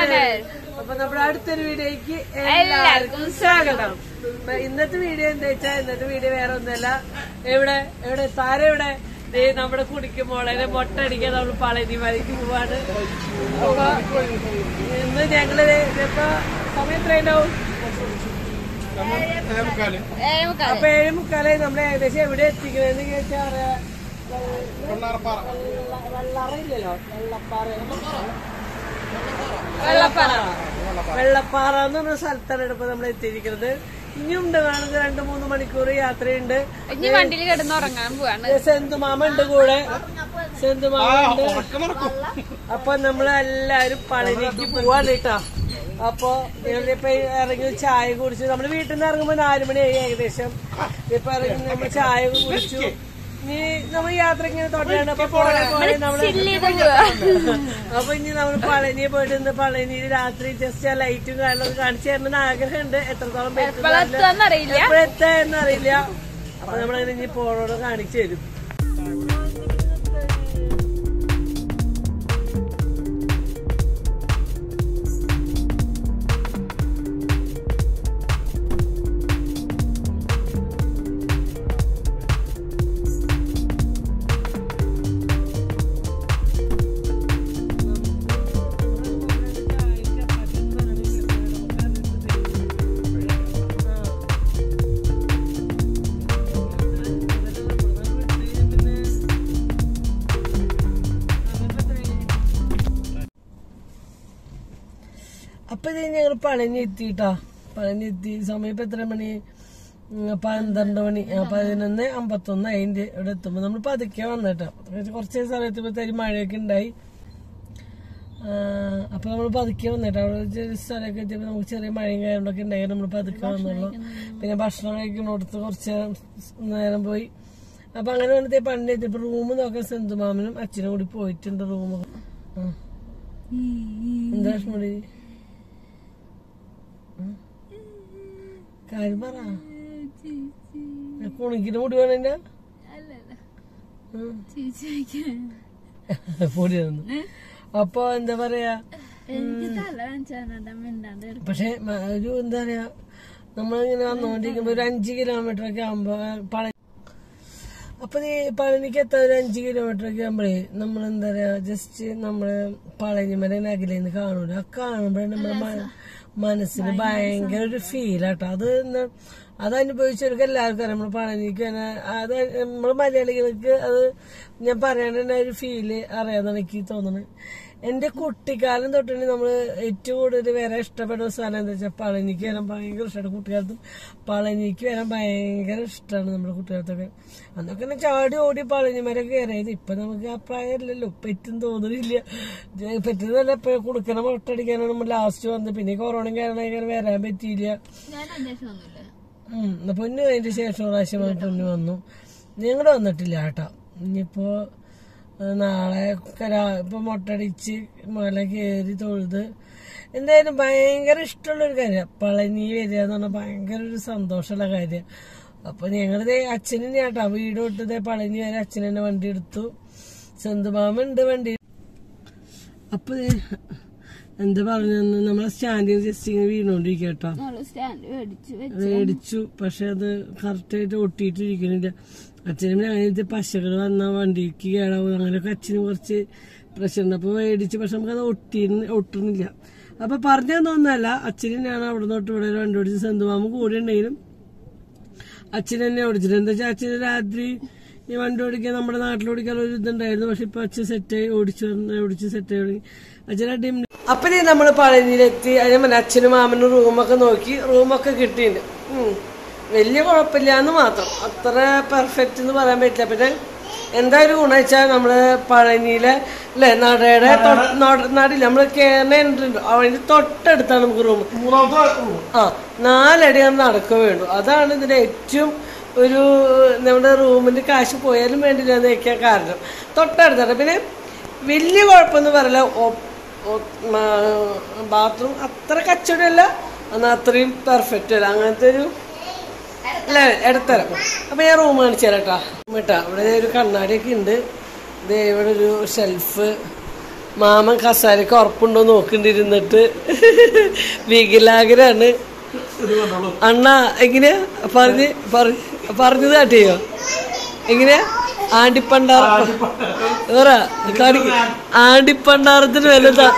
അപ്പൊ നമ്മുടെ അടുത്തൊരു വീഡിയോയ്ക്ക് എല്ലാവർക്കും സ്വാഗതം അപ്പൊ ഇന്നത്തെ വീഡിയോ എന്താ വെച്ചാൽ ഇന്നത്തെ വീഡിയോ വേറെ ഒന്നുമല്ല എവിടെ എവിടെ താര എവിടെ ദേ നമ്മുടെ കുടിക്കും മോളെ മൊട്ടടിക്കാൻ നമ്മൾ പളനി മലയ്ക്ക് പോവാണ് അപ്പൊ ഇന്ന് ഞങ്ങള് ദേ ഇപ്പൊ സമയം എത്രയുണ്ടാവും അപ്പൊ ഏഴ് മുക്കാലായി നമ്മൾ ഏകദേശം എവിടെ എത്തിക്കണെന്ന് ചോദിച്ചാൽ അറിയാ വെള്ളറയില്ലല്ലോ വെള്ളപ്പാറ വെള്ളപ്പാറ വെള്ളപ്പാറ എന്ന് പറഞ്ഞ സ്ഥലത്താണ് ഇപ്പൊ നമ്മൾ എത്തിയിരിക്കുന്നത് ഇനിയും ഉണ്ട് കാണുന്നത് രണ്ടു മൂന്ന് മണിക്കൂർ യാത്രയുണ്ട് ഇനി വണ്ടിയിൽ കിടന്ന് ഉറങ്ങാൻ പോവാണ് സെന്തുമാമ ഉണ്ട് കൂടെ സെന്തുമാമ ഉണ്ട് അപ്പൊ നമ്മൾ എല്ലാരും പളനിക്ക് പോവാണ് കേട്ടോ അപ്പൊ ഇപ്പൊ ഇറങ്ങി ചായ കുടിച്ചു നമ്മള് വീട്ടിൽ നിന്ന് ഇറങ്ങുമ്പോ നാലുമണിയായി ഏകദേശം ഇപ്പൊ ഇറങ്ങി നമ്മൾ ചായ കുടിച്ചു ഇനി നമ്മൾ യാത്ര ഇങ്ങനെ തുടരാണ് അപ്പൊ പോണെ പോലെ നമ്മള് അപ്പൊ ഇനി നമ്മൾ പളനി പോയിട്ട് ഇന്ന് പളനിയിൽ രാത്രി ജസ്റ്റ് ആ ലൈറ്റും കാര്യങ്ങളൊക്കെ കാണിച്ചു തരണം ആഗ്രഹമുണ്ട് എത്രത്തോളം എപ്പോഴെത്തുന്നറിയില്ല എപ്പോഴെത്താന്ന് അറിയില്ല അപ്പൊ നമ്മളങ്ങനെ ഇനി പോണോട് കാണിച്ചു തരും അപ്പൊ ഇത് ഞങ്ങൾ പളനി എത്തിട്ടാ പളനി എത്തി സമയം ഇപ്പൊ എത്ര മണി ഉം, പന്ത്രണ്ട് മണി ആ, പതിനൊന്ന് അമ്പത്തൊന്ന് അതിന്റെ ഇവിടെ എത്തുമ്പോ നമ്മൾ പതുക്കെ വന്നിട്ടോ കുറച്ച് സമയത്ത് തരി മഴയൊക്കെ ഉണ്ടായി ആ, അപ്പൊ നമ്മൾ പതുക്കെ വന്നിട്ട് അവിടെ ഒരു സ്ഥലമൊക്കെ എത്തിയപ്പോ നമുക്ക് ചെറിയ മഴയും കാര്യങ്ങളൊക്കെ ഉണ്ടായി നമ്മൾ പതുക്കെ വന്നുള്ളൂ പിന്നെ ഭക്ഷണം കഴിക്കുന്നിടത്ത് കുറച്ച് നേരം പോയി അപ്പൊ അങ്ങനെ വന്നിട്ട് പണ്ട് എത്തിയപ്പോ റൂം നോക്കാൻ സെന്തുമാമനും അച്ഛനും കൂടി പോയിട്ടുണ്ട് റൂം എന്താ വിഷമടി കാര്യം പറ കുണിക്കിന് മുടി വേണ പൊടി തന്നു അപ്പൊ എന്താ പറയാ എനിക്ക് തല വെച്ചാണ് മിണ്ടാണ്ട് പക്ഷെ മ- ഒരു എന്താ പറയാ നമ്മളിങ്ങനെ വന്നുകൊണ്ടിരിക്കുമ്പോ ഒരു അഞ്ച് കിലോമീറ്റർ ഒക്കെ ആകുമ്പോ പള അപ്പൊ ഈ പളനിക്ക് എത്താൻ ഒരു അഞ്ച് കിലോമീറ്റർ ഒക്കെ ആകുമ്പോഴേ നമ്മൾ എന്താ പറയാ ജസ്റ്റ് നമ്മള് പളനിമല അകലേന്ന് കാണൂല ആ കാണുമ്പോഴേ നമ്മുടെ മ- മനസ്സിന് ഭയങ്കര ഒരു ഫീലാട്ടോ അത് എന്താ അത് അനുഭവിച്ചവർക്ക് എല്ലാവർക്കും അറിയാം നമ്മൾ പളനിക്ക് തന്നെ അത് നമ്മൾ മലയാളികൾക്ക് അത് ഞാൻ പറയാനുള്ള ഒരു ഫീല് അറിയാന്നാണ് എനിക്ക് തോന്നുന്നത് എന്റെ കുട്ടിക്കാലം തൊട്ടാണ് നമ്മൾ ഏറ്റവും കൂടുതൽ വരാൻ ഇഷ്ടപ്പെടുന്ന സ്ഥലം എന്താ വെച്ചാൽ പളനിക്ക് വരാൻ ഭയങ്കര ഇഷ്ടമാണ് കുട്ടിക്കാലത്തും പളനിക്ക് വരാൻ ഭയങ്കര ഇഷ്ടമാണ് നമ്മുടെ കുട്ടിക്കാലത്തൊക്കെ അന്നൊക്കെ തന്നെ ചാടി ഓടി പളനിമര കയറിയത് ഇപ്പൊ നമുക്ക് ആ പ്രായമല്ലല്ലോ പറ്റും തോന്നുന്നില്ല ജ- പറ്റുന്നതല്ല ഇപ്പൊ കൊടുക്കണ മുട്ടടിക്കാനാണ് നമ്മൾ ലാസ്റ്റ് വന്നത് പിന്നെ കൊറോണയും കാരണം വരാൻ പറ്റിയില്ല ഞാൻ അന്വേഷണമൊന്നുമില്ല ഉം, എന്നാ പൊന്നു അതിന്റെ ശേഷം ഒരു പ്രാവശ്യം വന്ന് പൊന്നു വന്നു നിങ്ങള് വന്നിട്ടില്ല കേട്ടോ ഇനിയിപ്പോ ഏഹ്, നാളെ കരാ- ഇപ്പൊ മൊട്ടടിച്ച് മല കയറി തൊഴുത് എന്തായാലും ഭയങ്കര ഇഷ്ടമുള്ള ഒരു കാര്യം പളനി വരിക എന്ന് പറഞ്ഞാൽ ഭയങ്കര ഒരു സന്തോഷമുള്ള കാര്യം അപ്പൊ ഞങ്ങളിത് അച്ഛനും ചേട്ടാ വീട് വിട്ടത് പളനി വരെ അച്ഛൻ തന്നെ വണ്ടി എടുത്തു സെന്തുമാമ ഉണ്ട് വണ്ടി അപ്പൊ ദേ എന്താ പറഞ്ഞു നമ്മളെ സ്റ്റാൻഡിങ് ജസ്റ്റ് ഇങ്ങനെ വീണോണ്ടിരിക്കുക കേട്ടോ നമ്മള് സ്റ്റാൻഡ് മേടിച്ചു വെച്ച് മേടിച്ചു പക്ഷെ അത് കറക്റ്റ് ആയിട്ട് ഒട്ടിയിട്ടിരിക്കണില്ല അച്ഛനും അങ്ങനത്തെ പശകൾ വന്ന വണ്ടിക്ക് കേടാവും അങ്ങനെയൊക്കെ അച്ഛന് കുറച്ച് പ്രശ്നമുണ്ട് അപ്പൊ മേടിച്ചു പക്ഷെ നമുക്കത് ഒട്ടി ഒട്ടുന്നില്ല അപ്പൊ പറഞ്ഞു തോന്നല്ല അച്ഛനും ഞാൻ അവിടെ തൊട്ട് ഇവിടെ ഒരു വണ്ടി ഓടിച്ച് സെന്തുമാമ കൂടെ ഉണ്ടെങ്കിലും അച്ഛൻ തന്നെ ഓടിച്ചിട്ട് എന്താ വെച്ചാൽ അച്ഛന് രാത്രി ഈ വണ്ടി ഓടിക്കാൻ നമ്മുടെ നാട്ടിൽ ഓടിക്കാൻ ഒരു ഇതുണ്ടായിരുന്നു പക്ഷെ ഇപ്പൊ അച്ഛൻ സെറ്റായി ഓടിച്ചു വന്ന് ഓടിച്ച് സെറ്റായി തുടങ്ങി അച്ഛൻ അടി അപ്പൊ നമ്മൾ പളനിയിലെത്തി അതിന് മുന്നേ അച്ഛനും മാമനും റൂമൊക്കെ നോക്കി റൂമൊക്കെ കിട്ടിയിട്ടുണ്ട് ഉം. വലിയ കുഴപ്പമില്ല എന്ന് മാത്രം അത്ര പെർഫെക്റ്റ് എന്ന് പറയാൻ പറ്റില്ല പിന്നെ എന്താ ഒരു ഗുണം വെച്ചാൽ നമ്മള് പഴനിയിലെ അല്ലെ നടയുടെ തൊട്ട് നട- നടില്ല നമ്മള് കേരള എൻട്രി ഉണ്ട് അതിന്റെ തൊട്ടടുത്താണ് നമുക്ക് റൂം ആ നാലടി നമ്മൾ നടക്കുക വേണ്ടു അതാണ് ഇതിന്റെ ഏറ്റവും ഒരു നമ്മുടെ റൂമിന്റെ കാശ് പോയാലും വേണ്ടില്ല എന്ന് വെക്കാൻ കാരണം തൊട്ടടുത്താണ് പിന്നെ വലിയ കുഴപ്പമൊന്നും പറയില്ല ബാത്റൂം അത്ര കച്ചവടമല്ല എന്നാൽ അത്രയും പെർഫെക്റ്റ് അല്ല അങ്ങനത്തെ ഒരു അല്ല ഇടത്തരം അപ്പൊ ഞാൻ റൂം കാണിച്ചു തരാം കേട്ടാ കേട്ടാ ഇവിടെ ദേ ഒരു കണ്ണാടിയൊക്കെ ഉണ്ട് ദേ ഇവിടെ ഒരു ഷെൽഫ് മാമൻ കസാരക്ക് ഉറപ്പുണ്ടോ നോക്കണ്ടിരുന്നിട്ട് വികലാകരാണ് അണ്ണ എങ്ങനെയാ പറഞ്ഞ് പറഞ്ഞ് പറഞ്ഞത് കാട്ടിയോ എങ്ങനെയാ ആണ്ടിപ്പണ്ടാറ വേറ കാണി ആണ്ടിപ്പണ്ടാറത്തിന് വലുതാ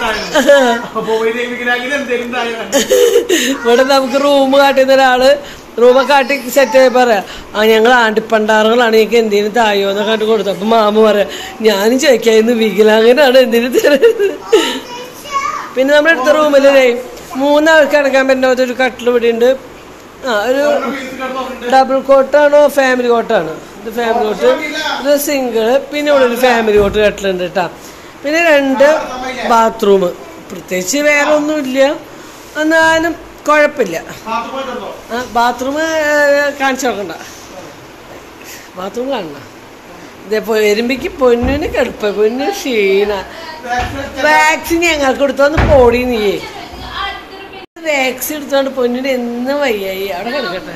ഇവിടെ നമുക്ക് റൂം കാട്ടുന്ന ഒരാള് റൂമ കാട്ടി സെറ്റ് ആയി പറയാ ആ ഞങ്ങൾ ആണ്ടിപ്പണ്ടാറുകളാണ് ഞങ്ങൾക്ക് എന്തിനു തായോ എന്നൊക്കെ കണ്ടു കൊടുത്തു അപ്പൊ മാമ പറയാ ഞാനും ചോദിക്കായിരുന്നു വികലാംഗനാണ് എന്തിനു തരുന്നത് പിന്നെ നമ്മുടെ അടുത്ത റൂമിലേ മൂന്നാൾക്ക് കിടക്കാൻ പറ്റുന്ന ഒരു കട്ടിൽ ഇവിടെ ഉണ്ട് ആ ഒരു ഡബിൾ കോട്ടാണോ ഫാമിലി കോട്ടാണ് ഇത് ഫാമിലി കോട്ട് ഇത് സിംഗിൾ പിന്നെ ഇവിടെ ഒരു ഫാമിലി കോട്ട് കട്ടിലുണ്ട് കേട്ടാ പിന്നെ രണ്ട് ബാത്റൂം പ്രത്യേകിച്ച് വേറെ ഒന്നുമില്ല എന്നാലും കുഴപ്പമില്ല ആ ബാത്റൂം കാണിച്ചു നോക്കണ്ട ബാത്റൂം കാണണ്ട ഇതേപ്പോ എരുമ്പിക്ക് പൊന്നിന് കിടപ്പ പൊന്നിന് ക്ഷീണ വാക്സിൻ ഞങ്ങൾക്ക് കൊടുത്തോന്ന് പോടി നീയേ വാക്സിൻ എടുത്തോണ്ട് പൊന്നിന് എന്ന് വയ്യായി അവിടെ കിടക്കട്ടെ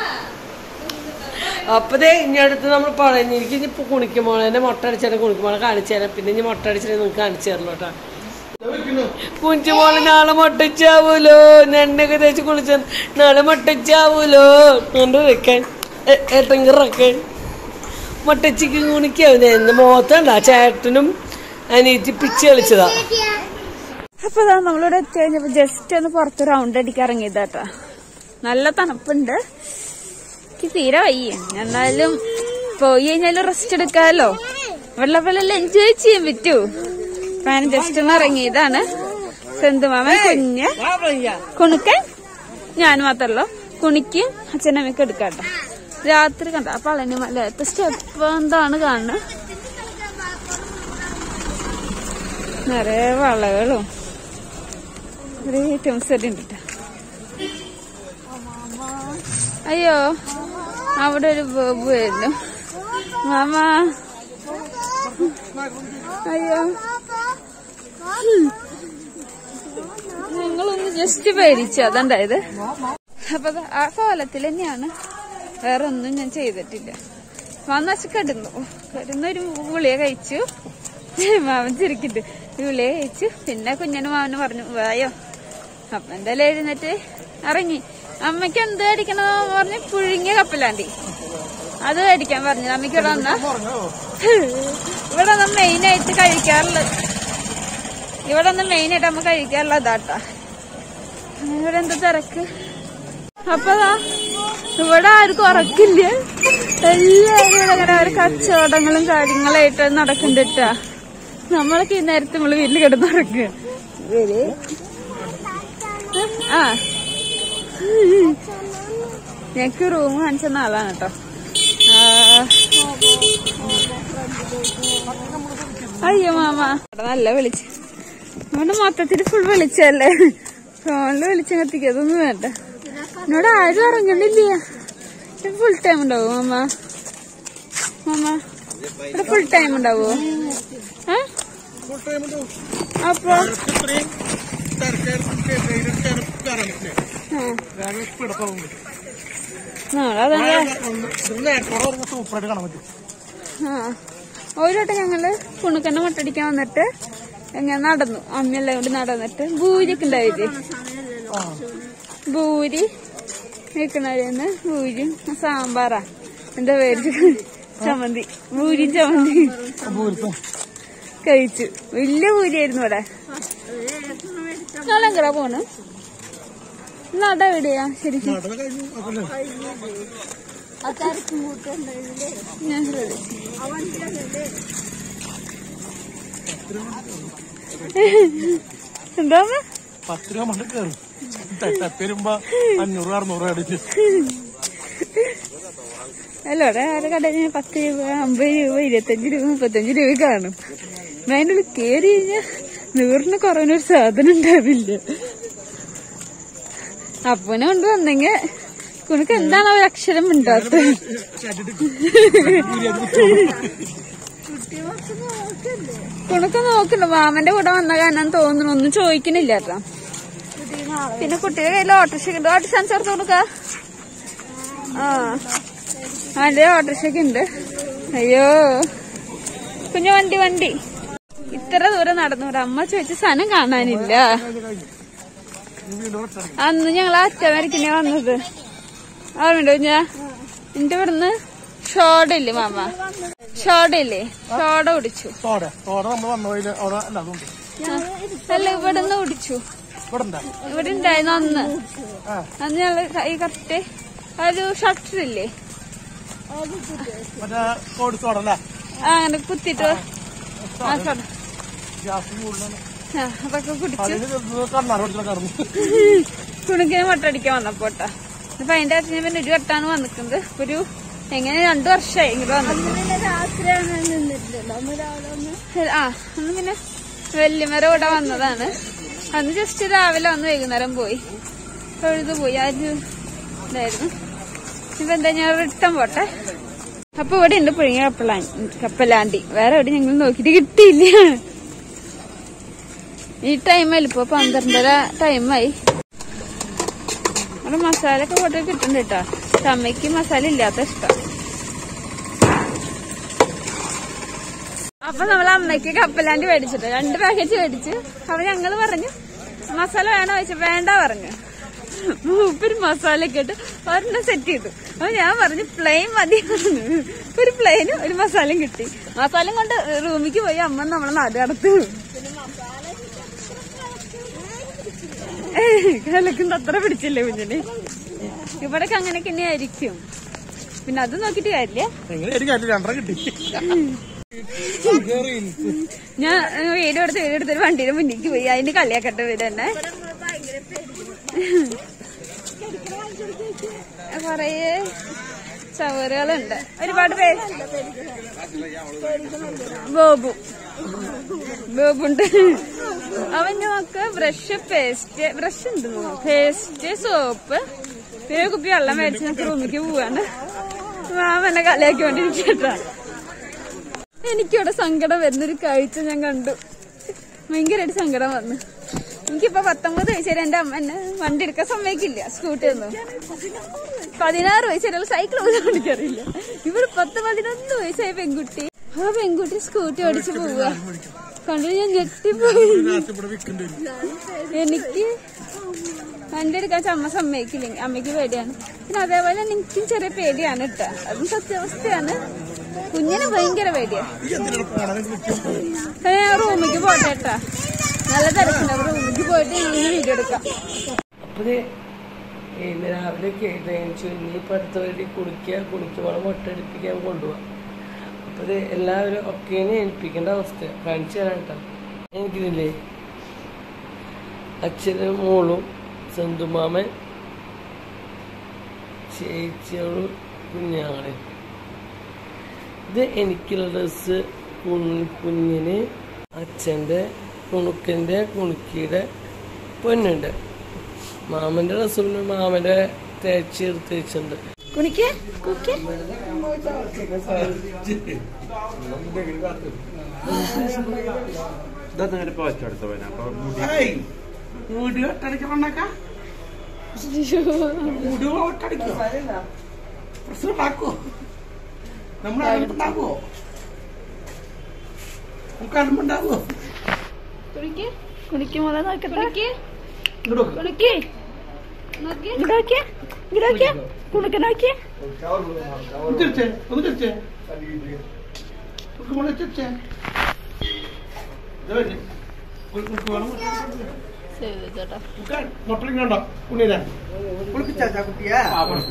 അപ്പതേ ഇനി അടുത്ത് നമ്മൾ പറഞ്ഞു എനിക്ക് ഇനി ഇപ്പൊ കുണിക്കുമ്പോൾ എന്നെ മുട്ട അടിച്ചാൽ കുണിക്കുമ്പോൾ കാണിച്ചു തരാം പിന്നെ ഇനി മുട്ട അടിച്ചാൽ നിങ്ങൾക്ക് കാണിച്ചു തരല്ലോ കേട്ടോ കുഞ്ചുമോള് നാളെ മുട്ടച്ചാവൂലോ എണ്ണയൊക്കെ തേച്ച് കുളിച്ച നാളെ മുട്ടച്ചാവൂലോ കൊണ്ട് വെക്കാൻ ഏട്ടങ്കിറൊക്കെ മുട്ടച്ചിക്ക് കുണിക്കാവും എന്റെ മുഖത്തണ്ട ചേട്ടനും അനീറ്റി പിച്ച് കളിച്ചതാ അപ്പൊ ഇതാ നമ്മളിവിടെ എത്തി കഴിഞ്ഞപ്പോ ജസ്റ്റ് ഒന്ന് പുറത്ത് റൗണ്ട് അടിക്കാൻ ഇറങ്ങിയതാട്ടാ നല്ല തണുപ്പുണ്ട് എനിക്ക് തീരെ വയ്യ എന്നാലും പോയി കഴിഞ്ഞാലും റെസ്റ്റ് എടുക്കാമല്ലോ വെള്ളപ്പെല്ലാം എൻജോയ് ചെയ്യാൻ പറ്റൂ ഞാൻ ജസ്റ്റ് ഒന്ന് ഇറങ്ങിയതാണ് സെന്തുമാമൻ കുഞ്ഞ് കുണുക്കൻ ഞാൻ മാത്രല്ലോ കുണിക്കും അച്ഛനമ്മയ്ക്ക് എടുക്കാട്ടോ രാത്രി കണ്ട അപ്പൊ അളനി മലയത്തെ സ്റ്റെപ്പ് എന്താണ് കാണുന്നത് നിറയെ വളകളും ഒരു ഐറ്റംസ് ഒക്കെ ഉണ്ട് ട്ടോ. അയ്യോ അവിടെ ഒരു ബോബു വരുന്നു മാമ അയ്യോ ഞങ്ങളൊന്ന് ജസ്റ്റ് പേടിച്ചു അതുണ്ടായത് അപ്പൊ ദാ ആ കോലത്തിൽ തന്നെയാണ് വേറെ ഒന്നും ഞാൻ ചെയ്തിട്ടില്ല വന്ന കിടന്നു കിടന്നൊരു ഗുളിക കഴിച്ചു മാമൻ ചിരിക്കിട്ട് ഗുളിക കഴിച്ചു പിന്നെ കുഞ്ഞന് മാമന് പറഞ്ഞു വായോ അപ്പൊ എന്തായാലും എഴുന്നേറ്റ് ഇറങ്ങി അമ്മയ്ക്ക് എന്ത് അടിക്കണോ പറഞ്ഞ് പുഴുങ്ങിയ കപ്പലാണ്ടി അത് മേടിക്കാൻ പറഞ്ഞു അമ്മയ്ക്ക് ഇവിടെ വന്നാ ഇവിടെ വന്ന് മെയിൻ ആയിട്ട് കഴിക്കാറുള്ളത് ഇവിടെ വന്ന് മെയിൻ ആയിട്ട് അമ്മ കഴിക്കാറുള്ളത് അതാട്ടാ ഇവിടെ എന്ത് തിരക്ക് അപ്പൊ ദാ ഇവിടെ ആർക്കും ഉറക്കില്ല എല്ലാവരും ഇവിടെ അങ്ങനെ ഒരു കച്ചവടങ്ങളും കാര്യങ്ങളായിട്ട് നടക്കണ്ടിട്ടാ നമ്മളൊക്കെ ഈ നേരത്തെ നമ്മള് വീട്ടിൽ കിടന്നുറക്കുക ആ ഞങ്ങക്ക് റൂം കാണിച്ച ആളാണ് കേട്ടോ അയ്യോ മാമ ഇവിടെ നല്ല വിളിച്ച് ഇവിടെ മൊത്തത്തിൽ ഫുൾ വിളിച്ചല്ലേ ഫോണില് വിളിച്ച് കത്തിക്കുക അതൊന്നും വേണ്ട എന്നോട് ആരും ഇറങ്ങണില്ല ഫുൾ ടൈം ഉണ്ടാവോ മാമ മാമ ഇവിടെ ഫുൾ ടൈം ഉണ്ടാവോ ഏ? അപ്പൊ നമ്മളതല്ലേ സൂപ്പറായിട്ട് കാണാൻ പറ്റും ആ ഒരു വട്ടം ഞങ്ങള് കുണുക്കന്നെ മുട്ടടിക്കാൻ വന്നിട്ട് ഞാൻ നടന്നു അമ്മയെല്ലാം കൂടി നടന്നിട്ട് ഭൂരിയൊക്കെ ഉണ്ടാവില്ലേ ഭൂരി നിൽക്കണവരെന്ന് ഭൂരിയും സാമ്പാറാ എന്താ പേര് ചമ്മന്തി ഭൂരിയും ചമ്മന്തി കഴിച്ചു വലിയ ഭൂരിയായിരുന്നു ഇവിടെ നാളെങ്കടാ പോണ് നട എവിടെയാ ശരിക്കും ഞാൻ ശ്രദ്ധിച്ചു എന്താ പത്ത് രൂപ മണ്ട കയറും തരുമ്പോ അഞ്ഞൂറ് അറുന്നൂറ് അടിച്ച് അല്ല ഇവിടെ ആരെ കടയിൽ പത്ത് രൂപ അമ്പത് രൂപ ഇരുപത്തഞ്ച് രൂപ മുപ്പത്തഞ്ച് രൂപ കാണും ഞാൻ അതിൻ്റെ ഉള്ളിൽ കയറി കഴിഞ്ഞാൽ നൂറിന് കുറവിനൊരു സാധനം ഉണ്ടാവില്ല അപ്പനെ കൊണ്ട് വന്നെങ്കിൽ കുണക്ക് എന്താണ് ഒരു അക്ഷരം മിണ്ടാത്തത് കുണക്ക് നോക്കണ്ട മാമന്റെ കൂടെ വന്ന കാരണം തോന്നുന്നു ഒന്നും ചോദിക്കണില്ല കേട്ടോ പിന്നെ കുട്ടിയുടെ കയ്യിൽ ഓട്ടോറിക്ഷ ഉണ്ട് ഓട്ടോറിക്ഷ ചേർത്ത് കൊടുക്ക ആ അല്ലേ ഓട്ടോറിക്ഷ ഉണ്ട് അയ്യോ കുഞ്ഞു വണ്ടി വണ്ടി എത്ര ദൂരം നടന്നു വരാം അമ്മ ചോദിച്ച സാധനം കാണാനില്ല അന്ന് ഞങ്ങൾ അറ്റമരിക്കണേ വന്നത് ഓർമ്മയുണ്ടോ ഞാൻ എന്റെ ഇവിടുന്ന് ഷോഡയില്ലേ മാമ ഷോഡയില്ലേ ഷോഡ കുടിച്ചു തോട തോട നമ്മൾ വന്ന വഴിയില് അവിടെ അല്ല അതുണ്ട് അല്ല ഇവിടുന്ന് കുടിച്ചു ഇവിടെ ഉണ്ടാ ഇവിടെ ഉണ്ടായിരുന്നു അന്ന് ആ അന്ന് ഞങ്ങള് ഈ കറക്റ്റ് ഒരു ഷട്ടർ ഇല്ലേ മറ്റേ തോട് തോട അല്ലേ ആ, അങ്ങനെ കുത്തിട്ട് ആ ഷോഡ ഗ്യാസ് കൂടുതലാണ് ആ, അതൊക്കെ കുടിച്ചു അതിന് കണ്ണാറ് പഠിച്ചാൽ കടന്നു കുണുക്കിന് മുട്ടടിക്കാൻ വന്നപ്പോട്ടാ ഇപ്പൊ അതിന്റെ അച്ഛൻ ഞാൻ പിന്നെ ഒരു വട്ടാണ് വന്നിട്ടുണ്ട് ഇപ്പൊ ഒരു എങ്ങനെ രണ്ടു വർഷമായി ഇങ്ങോട്ട് വന്നിട്ടുണ്ട് ആ അന്ന് പിന്നെ വല്യമ്മര കൂടെ വന്നതാണ് അന്ന് ജസ്റ്റ് രാവിലെ വന്ന് വൈകുന്നേരം പോയി തൊഴുത് പോയി ആ ഒരു ഇതായിരുന്നു ഇപ്പൊ എന്താ ഞാൻ റിട്ടേൺ പോട്ടെ അപ്പൊ ഇവിടെ ഉണ്ട് പുഴുങ്ങിയ കപ്പലാ കപ്പലാണ്ടി വേറെ എവിടെ ഞങ്ങൾ നോക്കിട്ട് കിട്ടിയില്ല ഈ ടൈമായി ഇപ്പൊ പന്ത്രണ്ടര ടൈമായി അവിടെ മസാല ഒക്കെ പോട്ട് കിട്ടുന്നുണ്ട് കേട്ടോ പക്ഷെ അമ്മയ്ക്ക് മസാല ഇല്ലാത്ത ഇഷ്ടം അപ്പൊ നമ്മൾ അമ്മയ്ക്ക് കപ്പലാണ്ടി മേടിച്ചിട്ട് രണ്ട് പാക്കറ്റ് മേടിച്ചു അപ്പൊ ഞങ്ങള് പറഞ്ഞു മസാല വേണോ ചോദിച്ചു വേണ്ട പറഞ്ഞു മൂപ്പര് മസാല ഒക്കെ ഇട്ട് ഒരെണ്ണം സെറ്റ് ചെയ്തു അപ്പൊ ഞാൻ പറഞ്ഞു പ്ലെയിൻ മതി പറഞ്ഞു ഒരു പ്ലെയിനും ഒരു മസാലയും കിട്ടി മസാലയും കൊണ്ട് റൂമിക്ക് പോയി അമ്മ നമ്മളെ നാട് കടത്തു കലക്കുന്ന അത്ര പിടിച്ചില്ലേ കുഞ്ഞിന് ഇവിടൊക്കെ അങ്ങനെയൊക്കെ തന്നെ ആയിരിക്കും പിന്നെ അത് നോക്കിട്ട് കാര്യമില്ല എങ്ങനെ എനിക്ക് അതിൽ രണ്ടര കിട്ടി കേറി ഞാൻ ഏഹ്, വീട് എടുത്ത് വീട് എടുത്തൊരു വണ്ടിയുടെ മുന്നിലേക്ക് പോയി അതിന് കളിയാക്കട്ടെ വീട് തന്നെ കൊറേ ചവറുകളുണ്ട് ഒരുപാട് പേര് ബോബു ബോബുണ്ട് അവന്റെ മക്ക് ബ്രഷ് പേസ്റ്റ് ബ്രഷ് ഉണ്ട് പേസ്റ്റ് സോപ്പ് പിന്നെ ഒരു കുപ്പി വെള്ളം മേടിച്ച് നമുക്ക് റൂമിലേക്ക് പോവാണ് മാമനെ കളിയാക്കി കൊണ്ടിരിക്കട്ടാ എനിക്കിവിടെ സങ്കടം വരുന്നൊരു കാഴ്ച ഞാൻ കണ്ടു ഭയങ്കരമായിട്ട് സങ്കടം വന്നു എനിക്കിപ്പോ പത്തൊമ്പത് വയസ്സ് വരെ എന്റെ അമ്മ എന്നെ വണ്ടി എടുക്കാൻ സമ്മതിക്കില്ല സ്കൂട്ടി ഒന്നും പതിനാറ് വയസ്സ് വരെ സൈക്കിൾ പോലും ഓടിക്കാറില്ല ഇവിടെ പത്ത് പതിനൊന്ന് വയസ്സായ പെൺകുട്ടി ആ പെൺകുട്ടി സ്കൂട്ടി ഓടിച്ചു പോവുക കണ്ടിട്ട് ഞാൻ ഞെട്ടിപ്പോയി രാത്രി ഇവിടെ വിൽക്കേണ്ടി വരും എനിക്ക് വണ്ടി എടുക്കാൻ ചമ്മ സമ്മതിക്കില്ല അമ്മയ്ക്ക് പേടിയാണ് പിന്നെ അതേപോലെ തന്നെ എനിക്കും ചെറിയ പേടിയാണ് കേട്ടോ അതും സത്യാവസ്ഥയാണ് കുഞ്ഞിന് ഭയങ്കര പേടിയാ ഈ എന്തിനാണ് പോണത് വിൽക്കും അപ്പൊ ഞാൻ റൂമിലേക്ക് പോട്ടെ കേട്ടാ നല്ല തിരക്കുണ്ടാവും റൂമിലേക്ക് പോയിട്ട് ഞങ്ങൾ വീഡിയോ എടുക്കാം അപ്പൊ ദേ ഇന്ന് രാവിലെ കേട്ടു ഇനിയിപ്പോ അടുത്ത വഴി കുളിക്കുക കുളിക്കുമ്പോൾ മുട്ടടിപ്പിക്കാൻ കൊണ്ടുപോവാം അപ്പൊ ഇത് എല്ലാവരും ഒക്കെ ഏൽപ്പിക്കേണ്ട അവസ്ഥ കാണിച്ചു തരാം കേട്ടോ എനിക്കിതില്ലേ അച്ഛനും മോളും സെന്തുമാമൻ ചേച്ചിയോളും കുഞ്ഞാങ്ങളെ ഇത് എനിക്കുള്ള ഡ്രസ്സ് കുഞ്ഞിന് അച്ഛൻ്റെ കുണുക്കൻ്റെ കുണുക്കിയുടെ പൊന്നുണ്ട് മാമന്റെ ഡ്രസ്സ് പിന്നെ മാമന്റെ തേച്ച് എടുത്ത് വെച്ചിട്ടുണ്ട് കുണിക്ക് കുക്ക് ഇതങ്ങനെ പോച്ചെടുത്തവന അപ്പൊ മുടി മുടി ഒട്ടടിക്കണക്ക മുടി ഒട്ടടിക്കോ പ്രശ്നം ഉണ്ടാക്കുവോ നമ്മൾ അലമ്പുണ്ടാക്കുവോ നമുക്ക് അലമ്പുണ്ടാക്കുവോ കുണിക്ക് കുണിക്ക് മുതൽ നോക്കട്ടെ കുണിക്ക് ഇങ്ങോട്ട് കുണിക്ക് നോക്കി ഇങ്ങോട്ട് ഇങ്ങോട്ട് കുണുക്ക് നോക്കിയേ ഒന്ന് തിരിച്ചേ ഒന്ന് തിരിച്ചേ നമുക്ക് മോളെ തിരിച്ചേ ഇതല്ലേ നമുക്ക് വേണം ചേട്ടാ മുട്ടലിങ്ങണ്ടോ ഉണ്ണിരാ കുളിപ്പിച്ചാ കുട്ടിയാ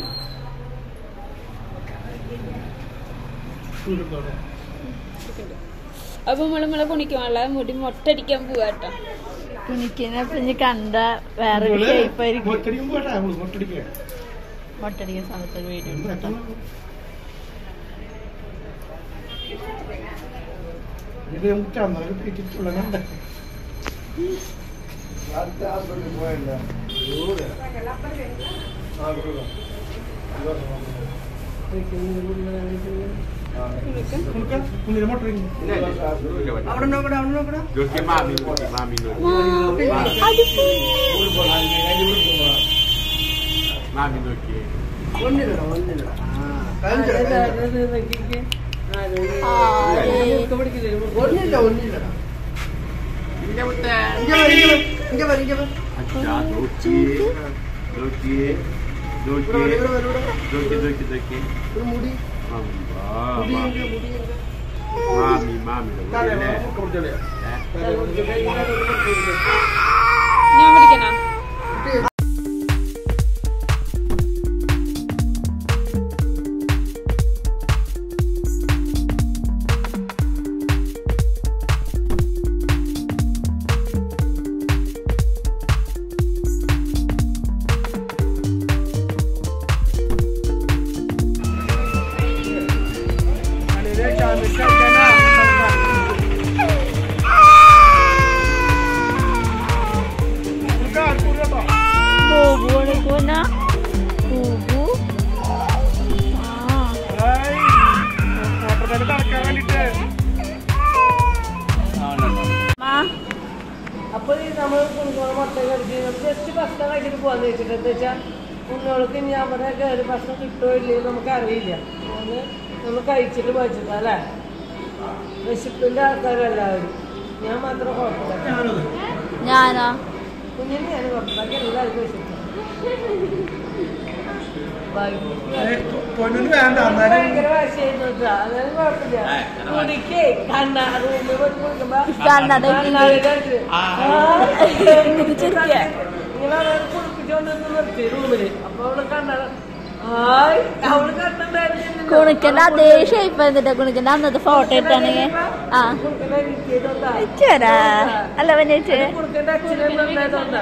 അപ്പൊ നമ്മള് നമ്മളെ കുണിക്കുമുള്ള മുടി മൊട്ടടിക്കാൻ പോവാട്ടോ കുനിക്കിനെ പിന്നെ കണ്ട വേറെ ഷേപ്പായിരിക്കും മുട്ടടിക്കുമ്പോ വേണ്ട നമ്മള് മുട്ടടിക്കുക മൊട്ടടിക്കുന്ന സമയത്ത് ഒരു വീഡിയോ ഉണ്ട് കേട്ടോ ഇത് നമുക്ക് ചന്ദനം പിടിച്ചിട്ടുള്ള കണ്ട കുഞ്ഞിനെ മുട്ടടിക്കും നോക്കി മാമി നോക്കി മാമി നോക്കി മാമി നോക്കി ഇന്റെ മുത്തേ ഇങ്ങ വരി, ഇങ്ങ വരി, ഇങ്ങ വരി, ഇങ്ങ വരി. അച്ഛാ നോക്കിയേ നോക്കിയേ ഇവിടെ നോക്കിയേ വരി, ഇവിടെ വരി, ഇവിടെ. നോക്കി നോക്കി നോക്കി ഒരു മുടി അമ്പാ, മുടി മാ- ഇങ്ങ, മുടി ഇങ്ങ. മാമി മാമിയുടെ മുടിയല്ലേ ഞാൻ പിടിക്കണോ ബോബു എടുക്കുന്ന ബോബു ആ മാ അപ്പൊ ഈ നമ്മൾ കുഞ്ഞോളെ മുട്ട കടിച്ച് ജസ്റ്റ് ഭക്ഷണം കഴിച്ചിട്ട് പോകാന്ന് വെച്ചിട്ട് എന്താ വെച്ചാൽ കുഞ്ഞോൾക്ക് ഇനി അവിടെ കയറി ഭക്ഷണം കിട്ടുമോ ഇല്ലയോ നമുക്ക് അറിയില്ല അതുകൊണ്ട് നമ്മൾ കഴിച്ചിട്ട് പോയിച്ചിട്ടാ അല്ലേ വിശപ്പിന്റെ ആൾക്കാരെല്ലാവരും ഞാൻ മാത്രം കുഴപ്പമില്ല ഞാനോ കുഞ്ഞിന് ഞാൻ കുഴപ്പമില്ല എല്ലാവർക്കും വിശപ്പ് പൊന്നിന് വേണ്ട എന്നാലും ഭയങ്കര വാശിയായിരുന്നു കേട്ടോ അതായത് കുഴപ്പമില്ല കുടിക്കേ കണ്ണ റൂമിൽ പോയി കുടിക്കുമ്പോ കണ്ണട കണ്ണാടിയുടെ അടുത്ത്. ആ. കുടിച്ചിരിക്കുക. ഇങ്ങനെ അവളെ കുളിപ്പിച്ചോണ്ട് നിന്ന് നിർത്തി റൂമില് അപ്പൊ അവള് കണ്ണട ഹായ് അവള് കണ്ണുണ്ടായിരുന്നില്ലല്ലോ. കുണിക്കന്റെ അതേ ഷേപ്പ് എന്നിട്ട് കുണിക്കന്റെ അന്നത്തെ ഫോട്ടോ ഇട്ടാണെങ്കിൽ ആ കുറുക്കനെ ഇരിക്കിയതുകൊണ്ടാ. ചേരാ അല്ല വന്നിട്ട് കുറുക്കന്റെ അച്ഛനെ നന്നായതുകൊണ്ടാ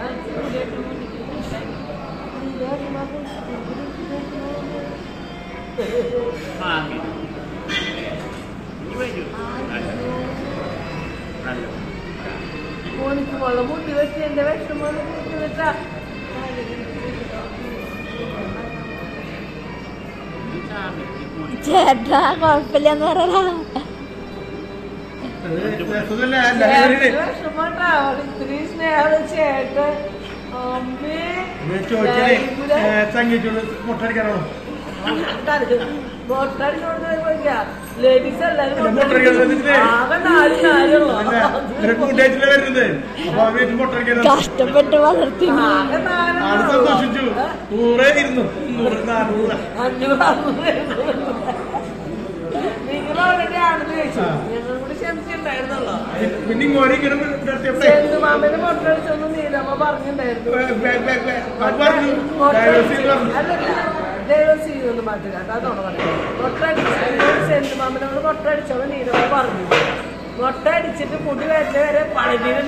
മാമി ഇനി വരൂ നല്ല മോനിക്ക് വെള്ളം മുട്ടി വെച്ച് എന്റെ വിഷമം കുറിച്ചിട്ടാ ചേട്ടാ കൊഴപ്പില്ലെന്ന് പറയലാ സുഖല്ലേ? എല്ലാവരും വിഷമട്ടാ ഇത്രയും സ്നേഹം ചേട്ടൻ അമ്മേ ഇത് ചോദിച്ചാലേ സംഗീതോട് മുട്ടടിക്കാനാണോ ലേഡീസ് എല്ലാരും മുട്ടടിക്കാൻ വന്നിട്ടില്ലേ? ആകെ നാല് നാലുള്ളൂ അല്ല ഇവരെ കൂട്ടായിട്ടില്ല വരുന്നത് അപ്പൊ അവര് മുട്ടടിക്കാനാണ് കഷ്ടപ്പെട്ട് വളർത്തി ആകെ ആള് നാലെണ്ണോ സന്തോഷിച്ചു നൂറ് ഇരുന്നു നൂറ് നാനൂറ് അഞ്ഞൂറ് അറുന്നൂറ് നിങ്ങൾ ഓൾറെഡി ആണെന്ന് ചോദിച്ചു ഞങ്ങൾ കൂടി ക്ഷമിച്ചിട്ടുണ്ടായിരുന്നല്ലോ പിന്നെ ഇങ്ങോട്ട് ഇങ്ങനെ നിർത്തിയപ്പോഴേ ചെന്തു മാമന് മുട്ടടിച്ചൊന്നും നീലമ്മ പറഞ്ഞിട്ടുണ്ടായിരുന്നു അത് പറഞ്ഞു ഡയവേഴ്സ് ചെയ്ത് പറഞ്ഞു അല്ലല്ല ദൈവം ചെയ്യുമെന്ന് മാറ്റില്ല അതാണ് പറഞ്ഞത് മുട്ടടിച്ച് സെന്റ് മാമനോട് മുട്ടടിച്ചോളൂ നീലമ്മ പറഞ്ഞു മുട്ട അടിച്ചിട്ട് മുടി വരല് വരെ പഴനിയിൽ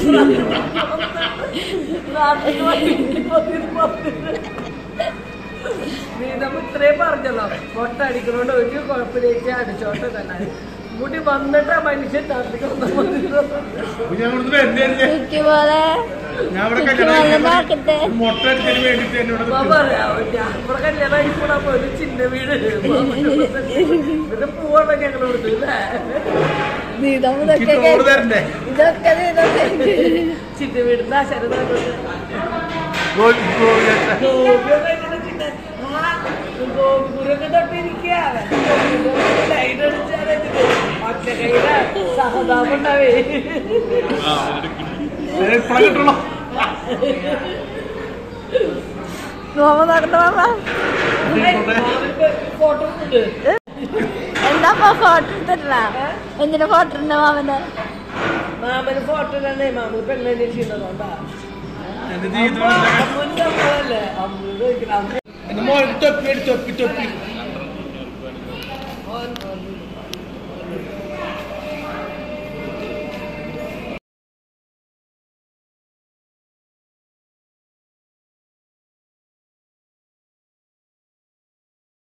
നീതമ്മ ഇത്രയും പറഞ്ഞല്ലോ മുട്ട അടിക്കണോണ്ട് ഒരു കുഴപ്പമിലേക്ക് അടിച്ചോട്ടെ തന്നെ മുടി വന്നിട്ട് ആ മനുഷ്യൻ തട്ടിക്കൊന്നു അപ്പൊ ഞാൻ ഇവിടുന്ന് വരുന്നതല്ലേ കുക്കി പോലെ ഞാൻ ഇവിടെ കുക്കി കല്യാണം പോലെ കഴിക്കുന്നത് നോക്കട്ടെ മുട്ട അടിച്ചതിന് വേണ്ടിട്ട് എന്നോട് അപ്പൊ പറയാം, ഞാൻ ഇവിടെ കല്യാണം കഴിക്കുമ്പോ അപ്പൊ ഒരു ചിന്ന വീട് ഇത് പോവാണ് ഞങ്ങൾ കൊടുത്തു അല്ലേ നീതം ഇതൊക്കെ റോഡ് തരണ്ടേ ഇതൊക്കെ ഇതൊക്കെ ചിന്ന വീടിന്റെ ആശാരം ഗോൾ- ഗോൾ കേട്ട. ഗോപിയൊക്കെ ഇങ്ങനെ ചിന്ന ആ ഗോപിപുരൊക്കെ തൊട്ടിരിക്കുക ലൈറ്റ് അടിച്ചാൽ ഒറ്റ കൈയുടെ സഹതാപം ഉണ്ടാവേ ഏ, ഇപ്പളാ കിട്ടുള്ളൂ നോമ നോക്കട്ടെ മാമ ഫോട്ടോ ഉണ്ട് എന്താ ഫോട്ടോ എടുത്തിട്ടില്ല എന്തിനാ ഫോട്ടോ ഉണ്ട് മാമന്റെ മാമന് ഫോട്ടോ ഇടണ്ടേ മാമന് പെണ്ണെ ചെയ്യുന്നതുകൊണ്ടാ എന്റെ ജീവിതം അമ്മൂന്റെ അമ്മല്ലേ അമ്മൂടെ ചോദിക്കണം അമ്മ എന്റെ മോൻ തൊപ്പി എടുത്ത് തൊപ്പി തൊപ്പി